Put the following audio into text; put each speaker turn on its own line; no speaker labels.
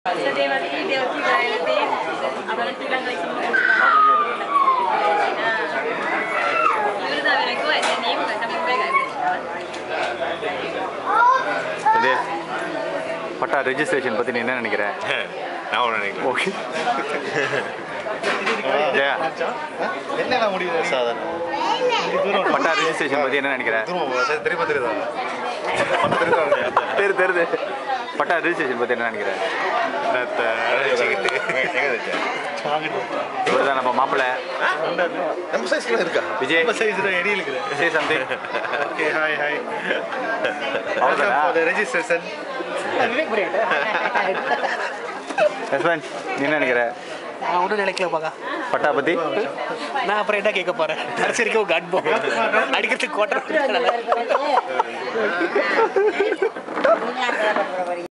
Sedevali dia tiga LT, abang bilang lagi இவருதான் எனக்கும் என்ன name கட்டமே
இது பட்டா ரெஜிஸ்ட்ரேஷன் பற்றி நீ என்ன நினைக்கிற
நான் ஒன்று நினைக்கிறேன்
ஓகே ஜெயா
என்ன முடிவு சாதாரண
பட்டா ரெஜிஸ்ட்ரேஷன் பற்றி என்ன நினைக்கிற
திரும்ப தெரியுதா
தெரு தெரியுது பட்டா ரெஜிஸ்ட்ரேஷன் பற்றி என்ன நினைக்கிற இவர் தான் நம்ம மாப்பிள்ளை
நம்ம சைஸ்ல இருக்கா
விஜய்
சைஸ் எடி இருக்குது
say something
okay hi hi
அவ்வளோதானா
ரெஜிஸ்ட்ரேஷன்
யஸ்வந்த் நீ என்ன நினைக்கிற
நான் ஒன்றும் நினைக்கல பாக்கா
பட்டா பற்றி
நான் அப்புறம் என்ன கேட்க போறேன் கடைசி வரைக்கும் காட் போ அடிக்கிறதுக்கு கோட்டர்